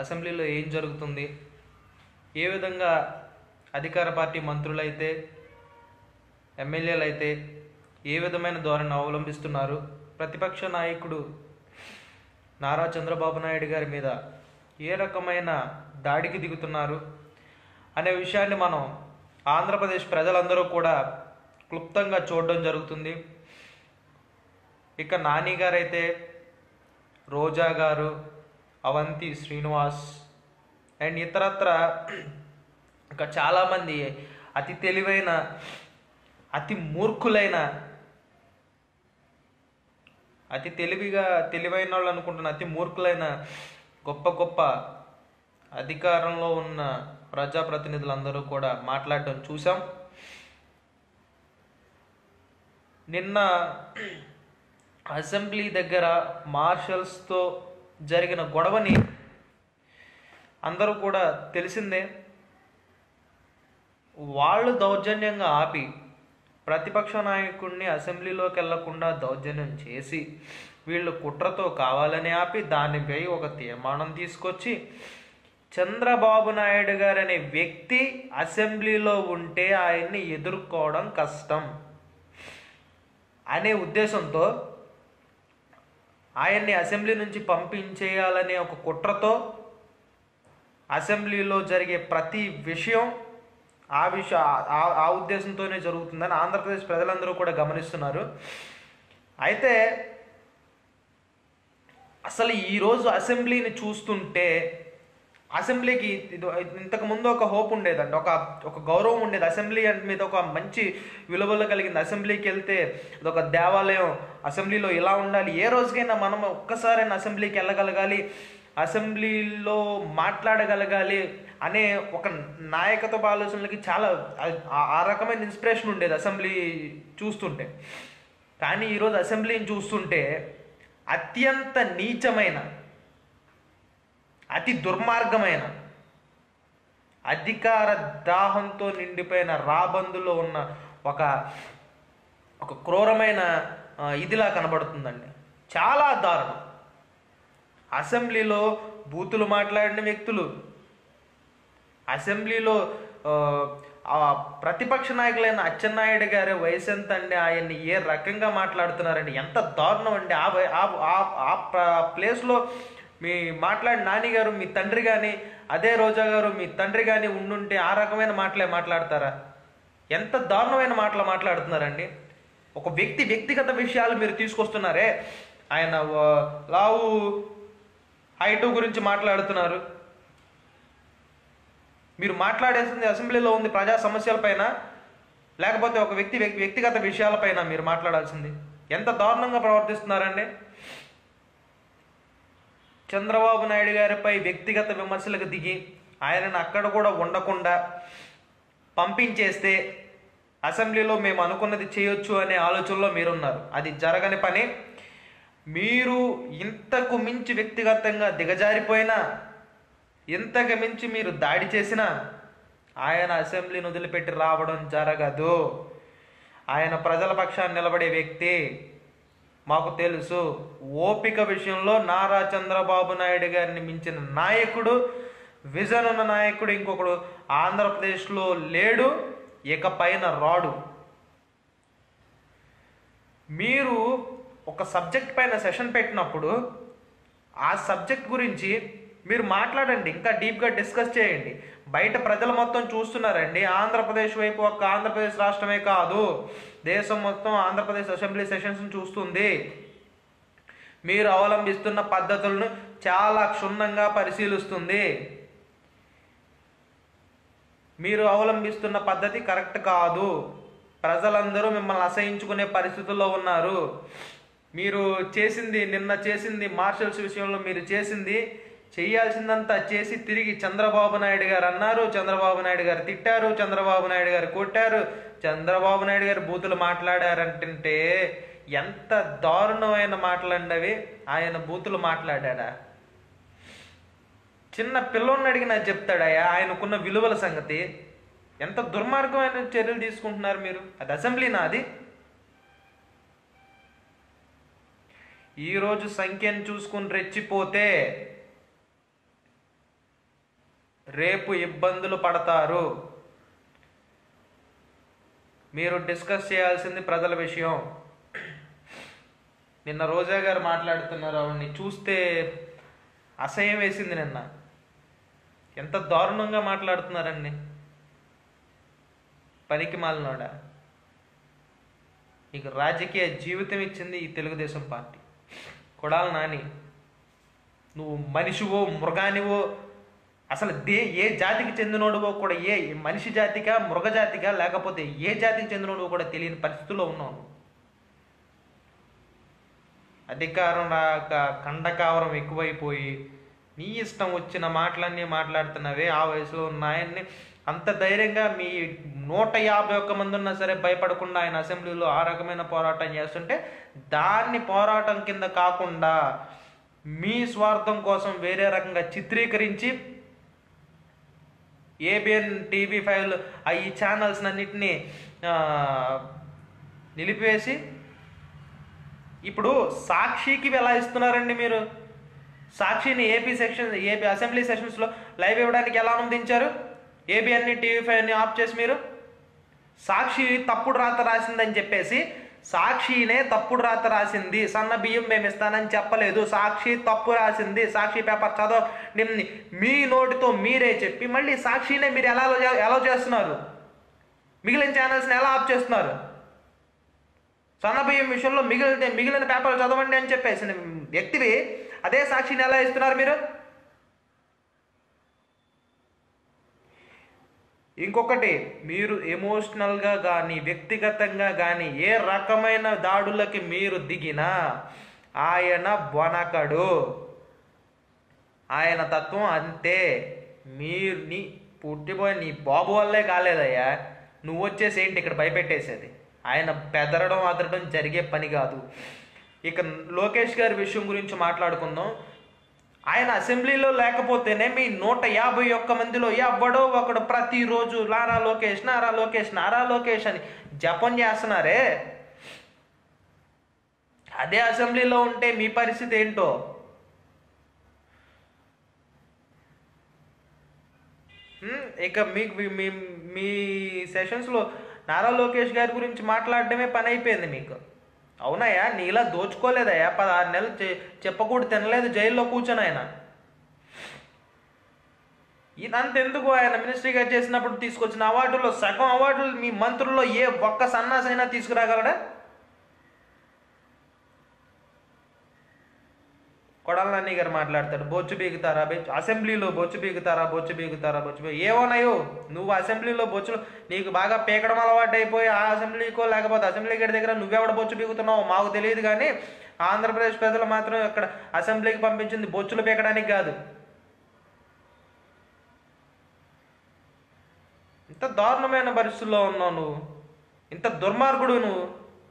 అసెంబ్లీలో ఏం జరుగుతుంది ఏ విధంగా అధికార పార్టీ మంత్రులైతే ఎమ్మెల్యేలు అయితే ఏ విధమైన ధోరణి అవలంబిస్తున్నారు ప్రతిపక్ష నాయకుడు నారా చంద్రబాబు నాయుడు గారి మీద ఏ రకమైన దాడికి దిగుతున్నారు అనే విషయాన్ని మనం ఆంధ్రప్రదేశ్ ప్రజలందరూ కూడా క్లుప్తంగా చూడడం జరుగుతుంది ఇక నాని గారైతే రోజా గారు అవంతి శ్రీనివాస్ అండ్ ఇతరత్ర ఇంకా చాలామంది అతి తెలివైన అతి మూర్ఖులైన అతి తెలివిగా తెలివైన వాళ్ళు అనుకుంటున్న అతి మూర్ఖులైన గొప్ప గొప్ప అధికారంలో ఉన్న ప్రజాప్రతినిధులందరూ కూడా మాట్లాడటం చూసాం నిన్న అసెంబ్లీ దగ్గర మార్షల్స్తో జరిగిన గొడవని అందరూ కూడా తెలిసిందే వాళ్ళు దౌర్జన్యంగా ఆపి ప్రతిపక్ష నాయకుడిని అసెంబ్లీలోకి వెళ్లకుండా దౌర్జన్యం చేసి వీళ్ళు కుట్రతో కావాలని ఆపి దానిపై ఒక తీర్మానం తీసుకొచ్చి చంద్రబాబు నాయుడు గారు అనే వ్యక్తి అసెంబ్లీలో ఉంటే ఆయన్ని ఎదుర్కోవడం కష్టం అనే ఉద్దేశంతో ఆయన్ని అసెంబ్లీ నుంచి పంపించేయాలనే ఒక కుట్రతో అసెంబ్లీలో జరిగే ప్రతి విషయం ఆ విషయ ఆ- ఆ ఉద్దేశంతోనే జరుగుతుందని ఆంధ్రప్రదేశ్ ప్రజలందరూ కూడా గమనిస్తున్నారు అయితే అసలు ఈరోజు అసెంబ్లీని చూస్తుంటే అసెంబ్లీకి ఇది ఇంతకు ముందు ఒక హోప్ ఉండేదండి ఒక ఒక గౌరవం ఉండేది అసెంబ్లీ అంటే మీద ఒక మంచి విలువలు కలిగింది అసెంబ్లీకి వెళ్తే అదొక దేవాలయం అసెంబ్లీలో ఇలా ఉండాలి ఏ రోజుకైనా మనం ఒక్కసారైనా అసెంబ్లీకి వెళ్ళగలగాలి అసెంబ్లీలో మాట్లాడగలగాలి అనే ఒక నాయకత్వ ఆలోచనలకి చాలా ఆ- ఆ రకమైన ఇన్స్పిరేషన్ ఉండేది అసెంబ్లీ చూస్తుంటే కానీ ఈరోజు అసెంబ్లీని చూస్తుంటే అత్యంత నీచమైన అతి దుర్మార్గమైన అధికార దాహంతో నిండిపోయిన రాబందులో ఉన్న ఒక ఒక క్రూరమైన ఆ, ఇదిలా కనబడుతుందండి చాలా దారుణం అసెంబ్లీలో బూతులు మాట్లాడిన వ్యక్తులు అసెంబ్లీలో ఆ, ఆ ప్రతిపక్ష నాయకులైన అచ్చెన్నాయుడు గారి వయసు ఎంత అండి ఆయన్ని ఏ రకంగా మాట్లాడుతున్నారండి ఎంత దారుణం అండి ఆ వై- ఆ- ఆ- ఆ ప్ర- ప్లేస్లో మీ మాట్లాడిన నాని గారు మీ తండ్రి కానీ అదే రోజా గారు మీ తండ్రి కానీ ఉండుంటే ఆ రకమైన మాటలే మాట్లాడతారా ఎంత దారుణమైన మాటలు మాట్లాడుతున్నారండి ఒక వ్యక్తి వ్యక్తిగత విషయాలు మీరు తీసుకొస్తున్నారే ఆయన ఆ, లావు హైటు గురించి మాట్లాడుతున్నారు మీరు మాట్లాడేసింది అసెంబ్లీలో ఉంది ప్రజా సమస్యలపైన లేకపోతే ఒక వ్యక్తి వ్యక్తి- వ్యక్తిగత విషయాలపైన మీరు మాట్లాడాల్సింది ఎంత దారుణంగా ప్రవర్తిస్తున్నారండి చంద్రబాబు నాయుడు గారిపై వ్యక్తిగత విమర్శలకు దిగి ఆయనను అక్కడ కూడా ఉండకుండా పంపించేస్తే అసెంబ్లీలో మేము అనుకున్నది చేయొచ్చు అనే ఆలోచనలో మీరున్నారు అది జరగని పని మీరు ఇంతకు మించి వ్యక్తిగతంగా దిగజారిపోయినా ఇంతకు మించి మీరు దాడి చేసినా ఆయన అసెంబ్లీని వదిలిపెట్టి రావడం జరగదు ఆయన ప్రజల పక్షాన్ని నిలబడే వ్యక్తి మాకు తెలుసు ఓపిక విషయంలో నారా చంద్రబాబు నాయుడు గారిని మించిన నాయకుడు విజన్ ఉన్న నాయకుడు ఇంకొకడు ఆంధ్రప్రదేశ్లో లేడు ఇక పైన రాడు మీరు ఒక సబ్జెక్ట్ పైన సెషన్ పెట్టినప్పుడు ఆ సబ్జెక్ట్ గురించి మీరు మాట్లాడండి ఇంకా డీప్గా డిస్కస్ చేయండి బయట ప్రజలు మొత్తం చూస్తున్నారండి ఆంధ్రప్రదేశ్ వైపు ఒక్క ఆంధ్రప్రదేశ్ రాష్ట్రమే కాదు దేశం మొత్తం ఆంధ్రప్రదేశ్ అసెంబ్లీ సెషన్స్ చూస్తుంది మీరు అవలంబిస్తున్న పద్ధతులను చాలా క్షుణ్ణంగా పరిశీలిస్తుంది మీరు అవలంబిస్తున్న పద్ధతి కరెక్ట్ కాదు ప్రజలందరూ మిమ్మల్ని అసహించుకునే పరిస్థితుల్లో ఉన్నారు మీరు చేసింది నిన్న చేసింది మార్షల్స్ విషయంలో మీరు చేసింది చేయాల్సిందంతా చేసి తిరిగి చంద్రబాబు నాయుడు గారు అన్నారు చంద్రబాబు నాయుడు గారు తిట్టారు చంద్రబాబు నాయుడు గారు కొట్టారు చంద్రబాబు నాయుడు గారు బూతులు మాట్లాడారంటే ఎంత దారుణమైన మాటలండి అవి ఆయన బూతులు మాట్లాడా చిన్న పిల్లోడిని అడిగినా చెప్తాడయ్యా ఆయనకున్న విలువల సంగతి ఎంత దుర్మార్గమైన చర్యలు తీసుకుంటున్నారు మీరు అది అసెంబ్లీనా అది ఈరోజు సంఖ్యను చూసుకుని రెచ్చిపోతే రేపు ఇబ్బందులు పడతారు మీరు డిస్కస్ చేయాల్సింది ప్రజల విషయం నిన్న రోజా గారు మాట్లాడుతున్నారు ఆవిడ్ని చూస్తే అసహ్యం వేసింది నిన్న ఎంత దారుణంగా మాట్లాడుతున్నారండి పనికి మాలినోడా నీకు రాజకీయ జీవితం ఇచ్చింది ఈ తెలుగుదేశం పార్టీ కొడాల నాని నువ్వు మనిషివో మృగానివో అసలు దే ఏ జాతికి చెందినోడువో కూడా ఏ మనిషి జాతికా మృగ జాతికా లేకపోతే ఏ జాతికి చెందినోడువో కూడా తెలియని పరిస్థితుల్లో ఉన్నావు నువ్వు. అధికారం రాక కండకావరం ఎక్కువైపోయి నీ ఇష్టం వచ్చిన మాటలన్నీ మాట్లాడుతున్నవే ఆ వయసులో ఉన్న ఆయన్ని అంత ధైర్యంగా మీ నూట యాభై ఒక్క మంది ఉన్నా సరే భయపడకుండా ఆయన అసెంబ్లీలో ఆ రకమైన పోరాటం చేస్తుంటే దాన్ని పోరాటం కింద కాకుండా మీ స్వార్థం కోసం వేరే రకంగా చిత్రీకరించి ఏబిఎన్ టీవీ ఫైవ్ ఈ ఛానల్స్ అన్నిటినీ నిలిపివేసి ఇప్పుడు సాక్షికి ఎలా ఇస్తున్నారండి మీరు సాక్షిని ఏపీ సెక్షన్ ఏపీ అసెంబ్లీ సెషన్స్లో లైవ్ ఇవ్వడానికి ఎలా అనుమతించారు ఏబిఎన్ని టీవీ ఫైవ్ని ఆఫ్ చేసి మీరు సాక్షి తప్పుడు రాత రాసిందని చెప్పేసి సాక్షినే తప్పుడు రాత రాసింది సన్న బియ్యం మేము ఇస్తానని చెప్పలేదు సాక్షి తప్పు రాసింది సాక్షి పేపర్ చదవ మీ నోటితో మీరే చెప్పి మళ్ళీ సాక్షినే మీరు ఎలా ఎలా చేస్తున్నారు మిగిలిన ఛానల్స్ని ఎలా ఆఫ్ చేస్తున్నారు సన్న బియ్యం విషయంలో మిగిలిన మిగిలిన పేపర్లు చదవండి అని చెప్పేసి వ్యక్తివి అదే సాక్షిని ఎలా ఇస్తున్నారు మీరు ఇంకొకటి మీరు ఎమోషనల్గా కానీ వ్యక్తిగతంగా కానీ ఏ రకమైన దాడులకి మీరు దిగినా ఆయన బొనకడు ఆయన తత్వం అంతే మీరు నీ పుట్టిపోయి నీ బాబు వల్లే కాలేదయ్యా నువ్వు వచ్చేసి ఏంటి ఇక్కడ భయపెట్టేసేది ఆయన బెదరడం అదరడం జరిగే పని కాదు ఇక లోకేష్ గారి విషయం గురించి మాట్లాడుకుందాం ఆయన అసెంబ్లీలో లేకపోతేనే మీ నూట యాభై ఒక్క మందిలో ఎవ్వడో ఒకడు ప్రతిరోజు నారా లోకేష్ నారా లోకేష్ నారా లోకేష్ అని జపం చేస్తున్నారే అదే అసెంబ్లీలో ఉంటే మీ పరిస్థితి ఏంటో హ్మ్, ఇక మీకు మీ- మీ మీ సెషన్స్లో నారా లోకేష్ గారి గురించి మాట్లాడడమే పని అయిపోయింది మీకు అవునయ్యా నీలా దోచుకోలేదయ్యా పదహారు నెలలు చె- చెప్పకూడదు తినలేదు జైల్లో కూర్చొని ఆయన ఇదంతెందుకు ఆయన మినిస్ట్రీగా చేసినప్పుడు తీసుకొచ్చిన అవార్డుల్లో సగం అవార్డులు మీ మంత్రుల్లో ఏ ఒక్క సన్నాసైనా తీసుకురాగలడా కొడాల నాని గారు మాట్లాడతాడు బొచ్చు బీగుతారా బె- అసెంబ్లీలో బొచ్చు బీగుతారా బొచ్చు బీగుతారా బొచ్చు బీ ఏమోనయ్యో నువ్వు అసెంబ్లీలో బొచ్చులు నీకు బాగా పీకడం అలవాటు అయిపోయి ఆ అసెంబ్లీకో లేకపోతే అసెంబ్లీ గడి దగ్గర నువ్వెవడ బొచ్చు బీగుతున్నావు మాకు తెలియదు కానీ ఆంధ్రప్రదేశ్ ప్రజలు మాత్రం ఇక్కడ అసెంబ్లీకి పంపించింది బొచ్చులు పీకడానికి కాదు ఇంత దారుణమైన పరిస్థితుల్లో ఉన్నావు నువ్వు ఇంత దుర్మార్గుడు నువ్వు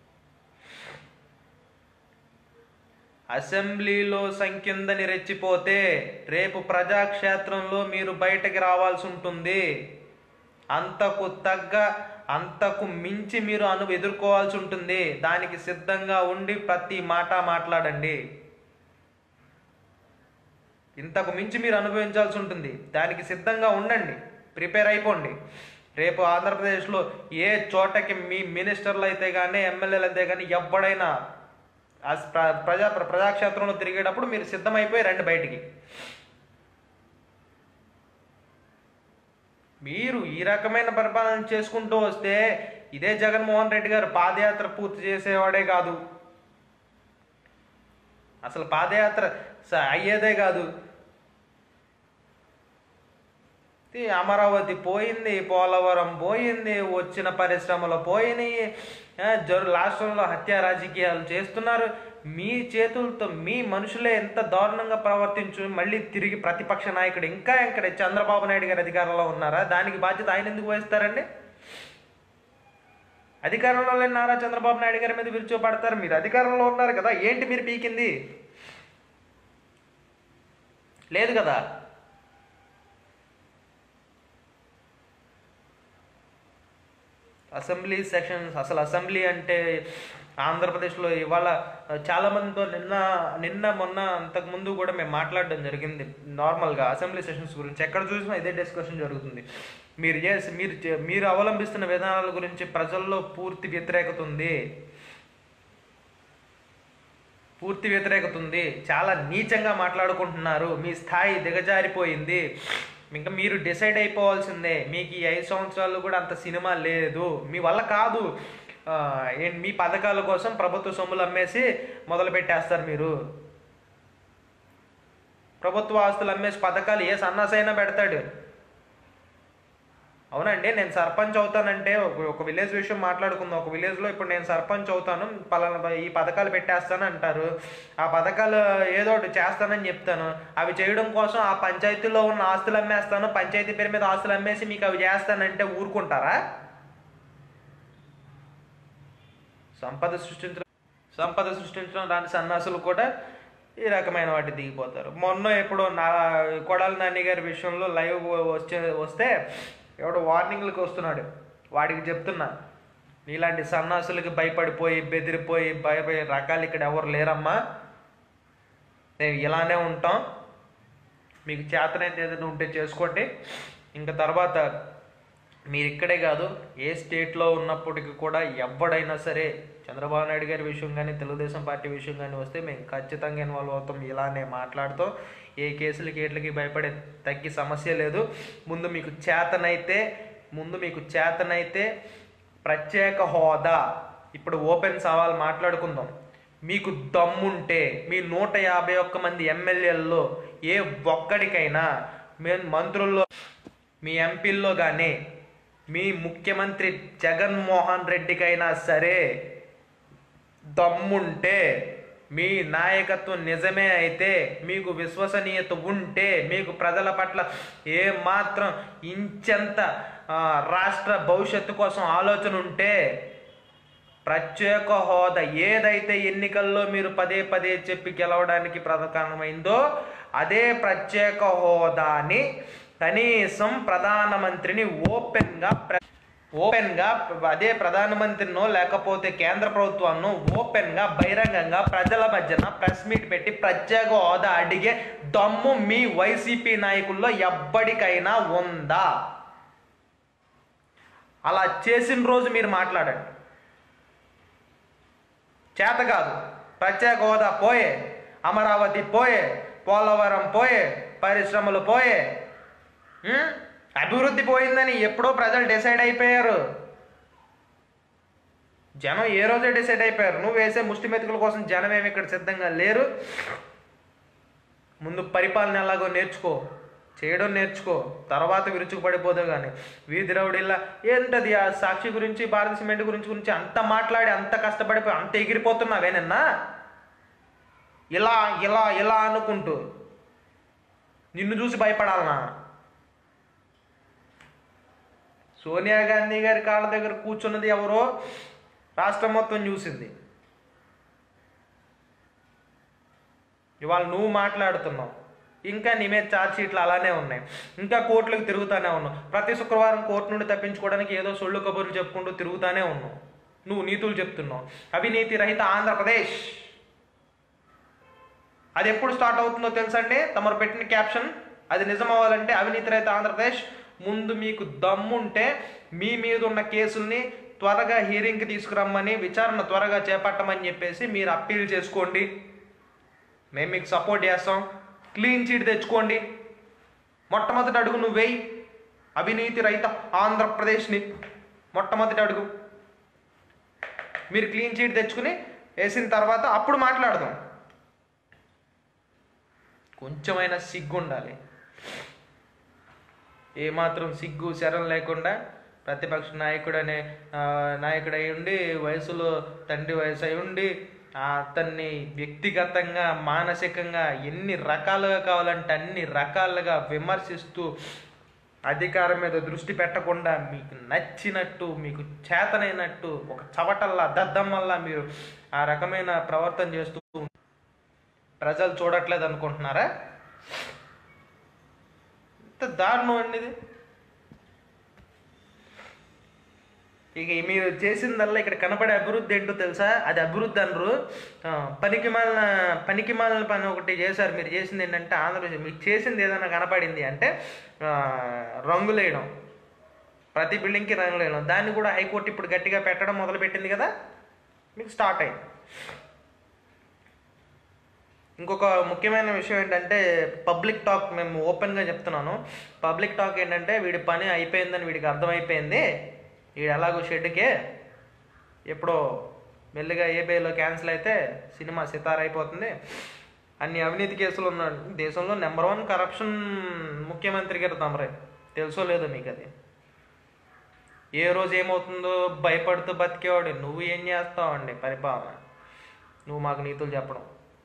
అసెంబ్లీలో సంఖ్యందని రెచ్చిపోతే రేపు ప్రజాక్షేత్రంలో మీరు బయటకి రావాల్సి ఉంటుంది అంతకు తగ్గ అంతకు మించి మీరు అను ఎదుర్కోవాల్సి ఉంటుంది దానికి సిద్ధంగా ఉండి ప్రతి మాట మాట్లాడండి ఇంతకు మించి మీరు అనుభవించాల్సి ఉంటుంది దానికి సిద్ధంగా ఉండండి ప్రిపేర్ అయిపోండి రేపు ఆంధ్రప్రదేశ్లో ఏ చోటకి మీ మినిస్టర్లు అయితే కానీ ఎమ్మెల్యేలు అయితే కానీ ఎవడైనా ఆ ప్ర- ప్రజా ప్రజాక్షేత్రంలో తిరిగేటప్పుడు మీరు సిద్ధమైపోయి రండి బయటికి మీరు ఈ రకమైన పరిపాలన చేసుకుంటూ వస్తే ఇదే జగన్మోహన్ రెడ్డి గారు పాదయాత్ర పూర్తి చేసేవాడే కాదు అసలు పాదయాత్ర స- అయ్యేదే కాదు ఈ అమరావతి పోయింది పోలవరం పోయింది వచ్చిన పరిశ్రమలు పోయినాయి ఆ, జరు రాష్ట్రంలో హత్య రాజకీయాలు చేస్తున్నారు మీ చేతులతో మీ మనుషులే ఎంత దారుణంగా ప్రవర్తించు మళ్ళీ తిరిగి ప్రతిపక్ష నాయకుడు ఇంకా ఇక్కడ చంద్రబాబు నాయుడు గారి అధికారంలో ఉన్నారా దానికి బాధ్యత ఆయన ఎందుకు వహిస్తారండి అధికారంలో లేని నారా చంద్రబాబు నాయుడు గారి మీద విరుచోపడతారు మీరు అధికారంలో ఉన్నారు కదా ఏంటి మీరు పీకింది లేదు కదా అసెంబ్లీ సెషన్స్ అసలు అసెంబ్లీ అంటే ఆంధ్రప్రదేశ్లో ఇవాళ ఆ, చాలా మందితో నిన్న నిన్న మొన్న అంతకు ముందు కూడా మేము మాట్లాడడం జరిగింది నార్మల్గా అసెంబ్లీ సెషన్స్ గురించి ఎక్కడ చూసినా ఇదే డిస్కషన్ జరుగుతుంది మీరు చేసి మీరు చే- మీరు అవలంబిస్తున్న విధానాల గురించి ప్రజల్లో పూర్తి వ్యతిరేకత ఉంది పూర్తి వ్యతిరేకత ఉంది చాలా నీచంగా మాట్లాడుకుంటున్నారు మీ స్థాయి దిగజారిపోయింది ఇంకా మీరు డిసైడ్ అయిపోవాల్సిందే మీకు ఈ ఐదు సంవత్సరాలు కూడా అంత సినిమా లేదు మీ వల్ల కాదు ఆ, ఏంటి మీ పథకాల కోసం ప్రభుత్వ సొమ్ములు అమ్మేసి మొదలు పెట్టేస్తారు మీరు ప్రభుత్వ ఆస్తులు అమ్మేసి పథకాలు ఏ సన్నాసైనా పెడతాడు అవునండి నేను సర్పంచ్ అవుతానంటే ఒక ఒక విలేజ్ విషయం మాట్లాడుకుందాం ఒక విలేజ్లో ఇప్పుడు నేను సర్పంచ్ అవుతాను పలానా ఈ పథకాలు పెట్టేస్తాను అంటారు ఆ పథకాలు ఏదో ఒకటి చేస్తానని చెప్తాను అవి చేయడం కోసం ఆ పంచాయతీలో ఉన్న ఆస్తులు అమ్మేస్తాను పంచాయతీ పేరు మీద ఆస్తులు అమ్మేసి మీకు అవి చేస్తానంటే ఊరుకుంటారా సంపద సృష్టించడం సంపద సృష్టించడం రాని సన్నాసులు కూడా ఈ రకమైన వాటి దిగిపోతారు మొన్న ఎప్పుడో నా కొడాలి నాని గారి విషయంలో లైవ్ వచ్చే వస్తే ఎవడో వార్నింగ్లకు వస్తున్నాడు వాడికి చెప్తున్నా నీలాంటి సన్నాసులకి భయపడిపోయి బెదిరిపోయి భయపడే రకాలు ఇక్కడ ఎవరు లేరమ్మా మేము ఇలానే ఉంటాం మీకు చేతనైతే ఏదైనా ఉంటే చేసుకోండి ఇంకా తర్వాత మీరు ఇక్కడే కాదు ఏ స్టేట్లో ఉన్నప్పటికీ కూడా ఎవడైనా సరే చంద్రబాబు నాయుడు గారి విషయం కానీ తెలుగుదేశం పార్టీ విషయం కానీ వస్తే మేము ఖచ్చితంగా ఇన్వాల్వ్ అవుతాం ఇలానే మాట్లాడుతాం ఏ కేసులకి ఏట్లకి భయపడే తగ్గి సమస్య లేదు ముందు మీకు చేతనైతే ముందు మీకు చేతనైతే ప్రత్యేక హోదా ఇప్పుడు ఓపెన్ సవాల్ మాట్లాడుకుందాం మీకు దమ్ముంటే మీ నూట యాభై ఒక్క మంది ఎమ్మెల్యేల్లో ఏ ఒక్కడికైనా మీ మంత్రుల్లో మీ ఎంపీల్లో కానీ మీ ముఖ్యమంత్రి జగన్మోహన్ రెడ్డికైనా సరే దమ్ముంటే మీ నాయకత్వం నిజమే అయితే మీకు విశ్వసనీయత ఉంటే మీకు ప్రజల పట్ల ఏ మాత్రం ఇంచెంత ఆ, రాష్ట్ర భవిష్యత్తు కోసం ఆలోచన ఉంటే ప్రత్యేక హోదా ఏదైతే ఎన్నికల్లో మీరు పదే పదే చెప్పి గెలవడానికి ప్రధానమైందో అదే ప్రత్యేక హోదాని కనీసం ప్రధానమంత్రిని ఓపెన్గా ప్ర ఓపెన్గా అదే ప్రధానమంత్రినో లేకపోతే కేంద్ర ప్రభుత్వాన్ని ఓపెన్గా బహిరంగంగా ప్రజల మధ్యన ప్రెస్ మీట్ పెట్టి ప్రత్యేక హోదా అడిగే దమ్ము మీ వైసీపీ నాయకుల్లో ఎవ్వడికైనా ఉందా అలా చేసిన రోజు మీరు మాట్లాడండి చేత కాదు ప్రత్యేక హోదా పోయే అమరావతి పోయే పోలవరం పోయే పరిశ్రమలు పోయే ఉం? అభివృద్ధి పోయిందని ఎప్పుడో ప్రజలు డిసైడ్ అయిపోయారు జనం ఏ రోజే డిసైడ్ అయిపోయారు నువ్వు వేసే ముష్టి మెతుకుల కోసం జనం ఏమి ఇక్కడ సిద్ధంగా లేరు ముందు పరిపాలన ఎలాగో నేర్చుకో చేయడం నేర్చుకో తర్వాత విరుచుకు పడిపోదు కానీ వీధి రౌడీలా ఏంటది ఆ సాక్షి గురించి భారత సిమెంట్ గురించి గురించి అంత మాట్లాడి అంత కష్టపడిపోయి అంత ఎగిరిపోతున్నావే నిన్న ఇలా ఇలా ఇలా అనుకుంటూ నిన్ను చూసి భయపడాలనా సోనియా గాంధీ గారి కాళ్ళ దగ్గర కూర్చున్నది ఎవరో రాష్ట్రం మొత్తం చూసింది ఇవాళ నువ్వు మాట్లాడుతున్నావు ఇంకా నీ మీద ఛార్జ్ షీట్లు అలానే ఉన్నాయి ఇంకా కోర్టులకు తిరుగుతానే ఉన్నావు ప్రతి శుక్రవారం కోర్టు నుండి తప్పించుకోవడానికి ఏదో సొల్లు కబుర్లు చెప్పుకుంటూ తిరుగుతానే ఉన్నావు నువ్వు నీతులు చెప్తున్నావు అవినీతి రహిత ఆంధ్రప్రదేశ్ అది ఎప్పుడు స్టార్ట్ అవుతుందో తెలుసండి తమరు పెట్టిన క్యాప్షన్ అది నిజం అవ్వాలంటే అవినీతి రహిత ఆంధ్రప్రదేశ్ ముందు మీకు దమ్ముంటే మీ మీద ఉన్న కేసుల్ని త్వరగా హీరింగ్కి తీసుకురమ్మని విచారణ త్వరగా చేపట్టమని చెప్పేసి మీరు అప్పీల్ చేసుకోండి మేము మీకు సపోర్ట్ చేస్తాం క్లీన్ చీట్ తెచ్చుకోండి మొట్టమొదటి అడుగు నువ్వు వేయి అవినీతి రహిత ఆంధ్రప్రదేశ్ని మొట్టమొదటి అడుగు మీరు క్లీన్ చీట్ తెచ్చుకుని వేసిన తర్వాత అప్పుడు మాట్లాడదాం కొంచెమైనా సిగ్గు ఉండాలి ఏమాత్రం సిగ్గు శరం లేకుండా ప్రతిపక్ష నాయకుడు అనే ఆ, నాయకుడు అయి ఉండి వయసులో తండ్రి వయసు అయి ఉండి ఆ అతన్ని వ్యక్తిగతంగా మానసికంగా ఎన్ని రకాలుగా కావాలంటే అన్ని రకాలుగా విమర్శిస్తూ అధికారం మీద దృష్టి పెట్టకుండా మీకు నచ్చినట్టు మీకు చేతనైనట్టు ఒక చవటల్లా దద్దమ్మల్లా మీరు ఆ రకమైన ప్రవర్తన చేస్తూ ప్రజలు చూడట్లేదు అనుకుంటున్నారా ఇంత దారుణం అండి ఇది ఇక మీరు చేసిందల్లా ఇక్కడ కనపడే అభివృద్ధి ఏంటో తెలుసా అది అభివృద్ధి అనరు ఆ, పనికి మాలిన పనికి మాలిన పని ఒకటి చేశారు మీరు చేసింది ఏంటంటే ఆంధ్రప్రదేశ్ మీకు చేసింది ఏదైనా కనపడింది అంటే ఆ, రంగులేయడం ప్రతి బిల్డింగ్కి రంగులు వేయడం దాన్ని కూడా హైకోర్టు ఇప్పుడు గట్టిగా పెట్టడం మొదలుపెట్టింది కదా మీకు స్టార్ట్ అయింది ఇంకొక ముఖ్యమైన విషయం ఏంటంటే పబ్లిక్ టాక్ మేము ఓపెన్గా చెప్తున్నాను పబ్లిక్ టాక్ ఏంటంటే వీడి పని అయిపోయిందని వీడికి అర్థమైపోయింది వీడు ఎలాగో షెడ్కే ఎప్పుడో మెల్లిగా ఏబీఐలో క్యాన్సిల్ అయితే సినిమా సితార అయిపోతుంది అన్ని అవినీతి కేసులు ఉన్నాడు దేశంలో నెంబర్ వన్ కరప్షన్ ముఖ్యమంత్రి గారు తమరే తెలుసో లేదో మీకు అది ఏ రోజు ఏమవుతుందో భయపడుతూ బతికేవాడు నువ్వు ఏం చేస్తావు అండి పరిపాలన నువ్వు మాకు నీతులు చెప్పడం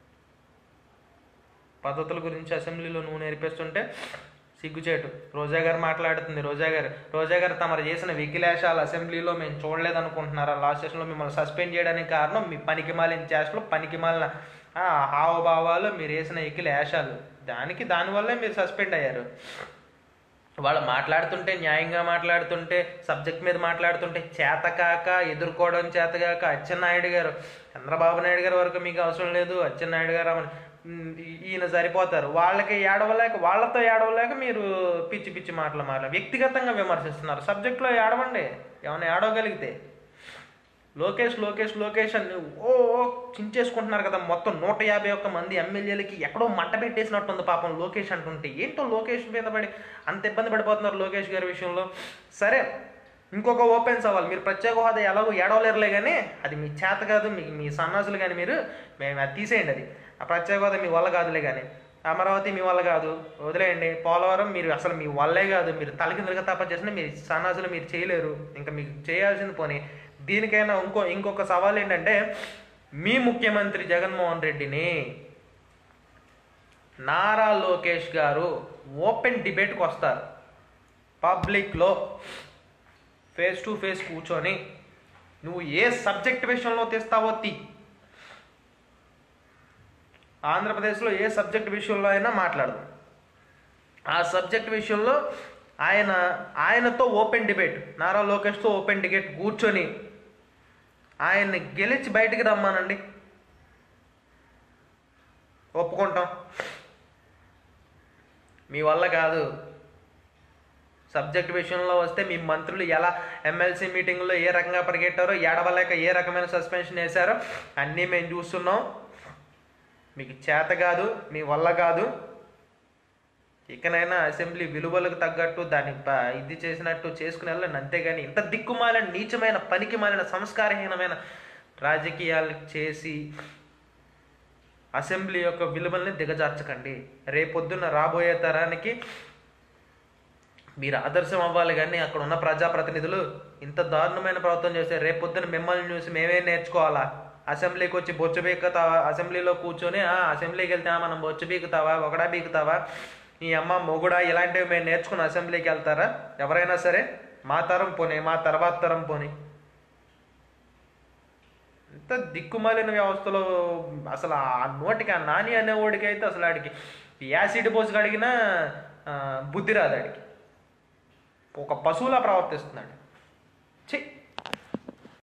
పద్ధతుల గురించి అసెంబ్లీలో నువ్వు నేర్పిస్తుంటే సిగ్గుచేటు రోజా గారు మాట్లాడుతుంది రోజా గారు రోజా గారు తమరు చేసిన వికిలేశాలు అసెంబ్లీలో మేము చూడలేదు అనుకుంటున్నారా లాస్ట్ సెషన్లో మిమ్మల్ని సస్పెండ్ చేయడానికి కారణం మీ పనికి మాలిన చేష్టలు పనికి మాలిన ఆ, హావభావాలు మీరు వేసిన ఎకిలేశాలు దానికి దానివల్లే మీరు సస్పెండ్ అయ్యారు వాళ్ళు మాట్లాడుతుంటే న్యాయంగా మాట్లాడుతుంటే సబ్జెక్ట్ మీద మాట్లాడుతుంటే చేతకాక ఎదుర్కోవడం చేతకాక అచ్చెన్నాయుడు గారు చంద్రబాబు నాయుడు గారి వరకు మీకు అవసరం లేదు అచ్చెన్నాయుడు గారు ఆమె- ఉమ్, ఈ- ఈయన సరిపోతారు వాళ్ళకి ఏడవలేక వాళ్ళతో ఏడవలేక మీరు పిచ్చి పిచ్చి మాటలు మాట్లా వ్యక్తిగతంగా విమర్శిస్తున్నారు సబ్జెక్ట్లో ఏడవండి ఏమైనా ఏడవగలిగితే లోకేష్ లోకేష్ లోకేష్ అని ఓ ఓ చించేసుకుంటున్నారు కదా మొత్తం నూట యాభై ఒక్క మంది ఎమ్మెల్యేలకి ఎక్కడో మంట పెట్టేసినట్టుంది పాపం లోకేష్ అంటుంటే ఏంటో లోకేష్ మీద పడి అంత ఇబ్బంది పడిపోతున్నారు లోకేష్ గారి విషయంలో సరే ఇంకొక ఓపెన్ సవాల్ మీరు ప్రత్యేక హోదా ఎలాగో ఏడవలేరులే కానీ అది మీ చేత కాదు మీ మీ సన్నాసులు కానీ మీరు మేము అది తీసేయండి అది ఆ ప్రత్యేక హోదా మీ వల్ల కాదులే కానీ అమరావతి మీ వల్ల కాదు వదిలేయండి పోలవరం మీరు అసలు మీ వల్లే కాదు మీరు తలకిందులుగా తప్ప చేసినా మీరు సన్నాసులు మీరు చేయలేరు ఇంకా మీకు చేయాల్సింది పోనీ దీనికైనా ఇంకో ఇంకొక సవాల్ ఏంటంటే మీ ముఖ్యమంత్రి జగన్మోహన్ రెడ్డిని నారా లోకేష్ గారు ఓపెన్ డిబేట్కి వస్తారు పబ్లిక్లో ఫేస్ టు ఫేస్ కూర్చొని నువ్వు ఏ సబ్జెక్ట్ విషయంలో తెస్తావో తీ ఆంధ్రప్రదేశ్లో ఏ సబ్జెక్ట్ విషయంలో అయినా మాట్లాడదాం ఆ సబ్జెక్ట్ విషయంలో ఆయన ఆయనతో ఓపెన్ డిబేట్ నారా లోకేష్తో ఓపెన్ డిబేట్ కూర్చొని ఆయన్ని గెలిచి బయటికి రమ్మానండి ఒప్పుకుంటాం మీ వల్ల కాదు సబ్జెక్ట్ విషయంలో వస్తే మీ మంత్రులు ఎలా ఎమ్మెల్సీ మీటింగ్లో ఏ రకంగా పరిగెట్టారో ఏడవలేక ఏ రకమైన సస్పెన్షన్ వేశారో అన్నీ మేము చూస్తున్నాం మీకు చేత కాదు మీ వల్ల కాదు ఇకనైనా అసెంబ్లీ విలువలకు తగ్గట్టు దాన్ని ప- ఇది చేసినట్టు చేసుకుని వెళ్ళండి అంతేగాని ఇంత దిక్కుమాలిన నీచమైన పనికి మాలిన సంస్కారహీనమైన రాజకీయాలు చేసి అసెంబ్లీ యొక్క విలువల్ని దిగజార్చకండి రేపొద్దున రాబోయే తరానికి మీరు ఆదర్శం అవ్వాలి కానీ అక్కడ ఉన్న ప్రజాప్రతినిధులు ఇంత దారుణమైన ప్రవర్తన చేస్తే రేపొద్దున మిమ్మల్ని చూసి మేమే నేర్చుకోవాలా అసెంబ్లీకి వచ్చి బొచ్చు బీకుతావా అసెంబ్లీలో కూర్చొని "ఆ, అసెంబ్లీకి వెళ్తే "ఆ, మనం బొచ్చు బీకుతావా ఒకడా బీకుతావా ఈ అమ్మ మొగుడా ఇలాంటివి మేము నేర్చుకుని అసెంబ్లీకి వెళ్తారా ఎవరైనా సరే మా తరం పోనీ మా తర్వాత తరం పోనీ ఇంత దిక్కుమాలిన వ్యవస్థలో అసలు ఆ నోటికి ఆ నాని అనేవాడికి అయితే అసలు ఆడికి యాసిడ్ పోసి అడిగినా బుద్ధి రాదు ఆడికి ఒక పశువులా ప్రవర్తిస్తున్నాడు